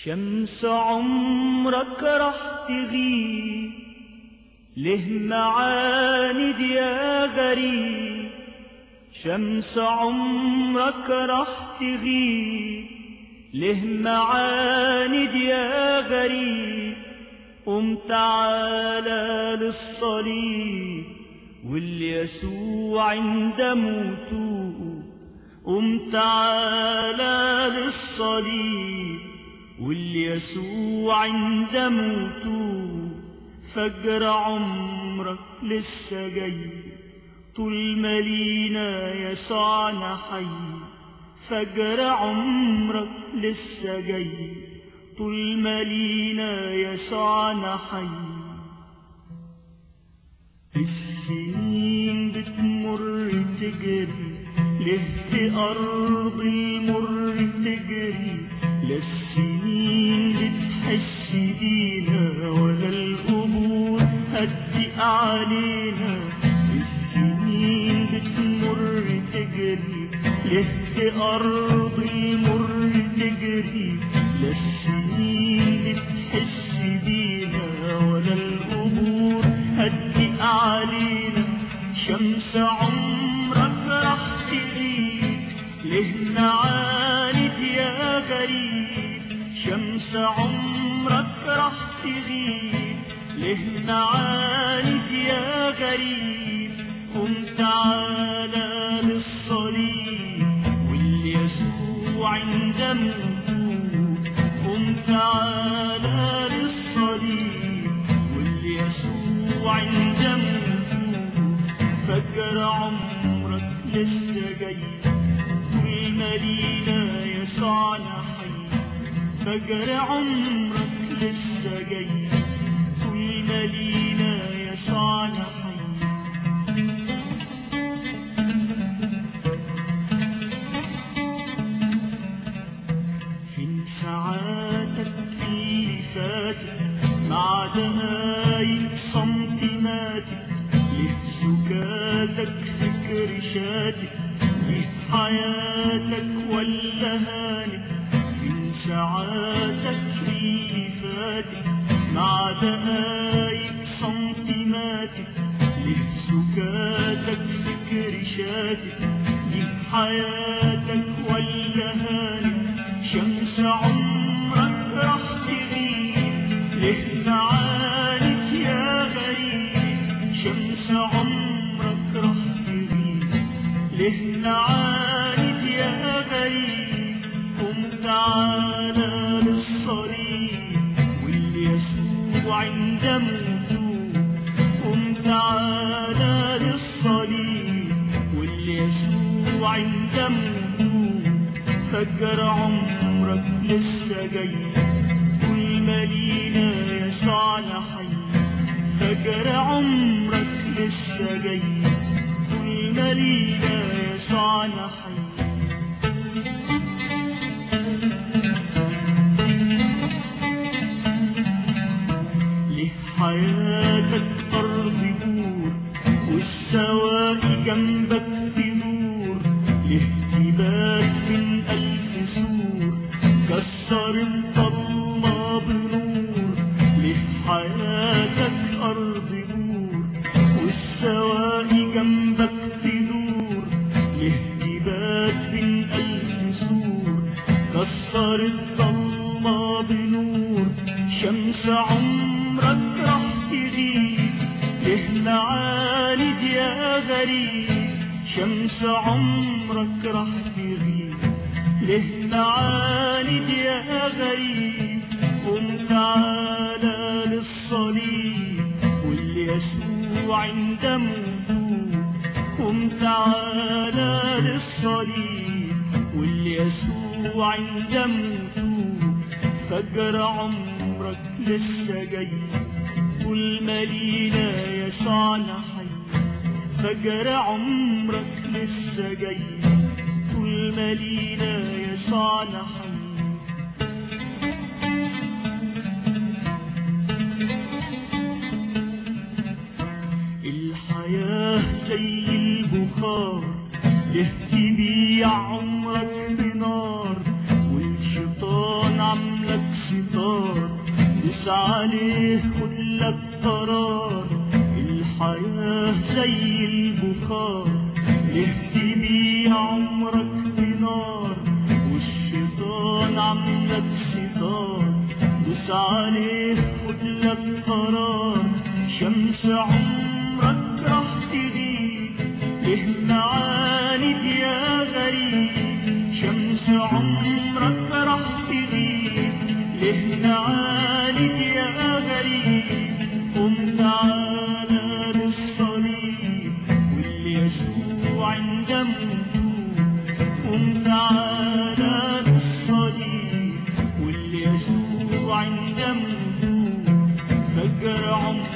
شمس عمرك راح تغيب له معاند يا غريب شمس عمرك راح تغيب له معاند يا غريب قم تعالى للصليب واليسوع عند موته قم تعالى للصليب واليسوع عند موته فجر عمرك لسه جاي طول ما لينا يسوعنا حي فجر عمرك لسه جاي طول ما لينا يسوعنا حي السنين بتمر تجري ليه في أرض المر تجري لا السنين بتحس بينا ولا الأمور هتضيق علينا السنين بتمر تجري ليه في أرض المر تجري لا السنين بتحس بينا ولا الأمور هتضيق علينا شمس عمرك راح تغيب ليه نعاند يا غريب شمس عمرك راح تغيب ليه نعاند يا غريب قم تعالى للصليب واليسوع عند موته قم تعالى للصليب واليسوع عند موته فجر عمرك لسه جاي طول ما لينا يسوعنا حي فجر عمرك لسه جاي طول ما لينا يسوعنا حي فين ساعاتك اللي فاتت مع دقايق سنتيماتك ليه سكاتك فكر شاتك ليه حياتك ولا هانك فين ساعاتك اللي فاتت مع دقايق سنتيماتك ليه سكاتك فكر شاتك ليه حياتك ولا هانك شمس عمرك راح تغيب ليه معانك يا غريب شمس عمرك راح تغيب ليه معانك يا غريب قم تعالى للصليب واليسوع عند موته قم تعالى للصليب واليسوع عند موته فجر عمرك لسه جاي كل ما لينا يسوعنا حي فجر عمرك لسه جاي كل ما لينا يسوعنا حي ليه حياتك أرض بور والسواقي جنبك تدور ليه تبات من ألف سور كسر الضلمة بنور ليه حياتك أرض بور والسواقي جنبك تدور ليه تبات من ألف سور كسر الضلمة بنور شمس عمرك راح تغيب ليه معاند يا غريب شمس عمرك راح تغيب ليه معاند يا غريب قم تعالى للصليب واليسوع عند موته قم تعالى للصليب واليسوع عند موته فجر عمرك لسه جاي كل ما لينا يسوعنا حي فجر عمرك لسه جاي كل ما لينا يسوعنا حي الحياة زي البخار يهدي بيه عمرك بنار والشيطان عم عاملك ستار دوس عليه خد لك قرار الحياة زي البخار اهدي بيه عمرك بنار والشيطان عاملك ستار دوس عليه خد لك قرار شمس عمرك راح تغيب له معاند يا غريب شمس عمرك راح تغيب له معاند يا غريب قم تعالى للصليب واللي يسوع عند موجود قم تعالى للصليب واللي يسوع عند موجود فجر عمرك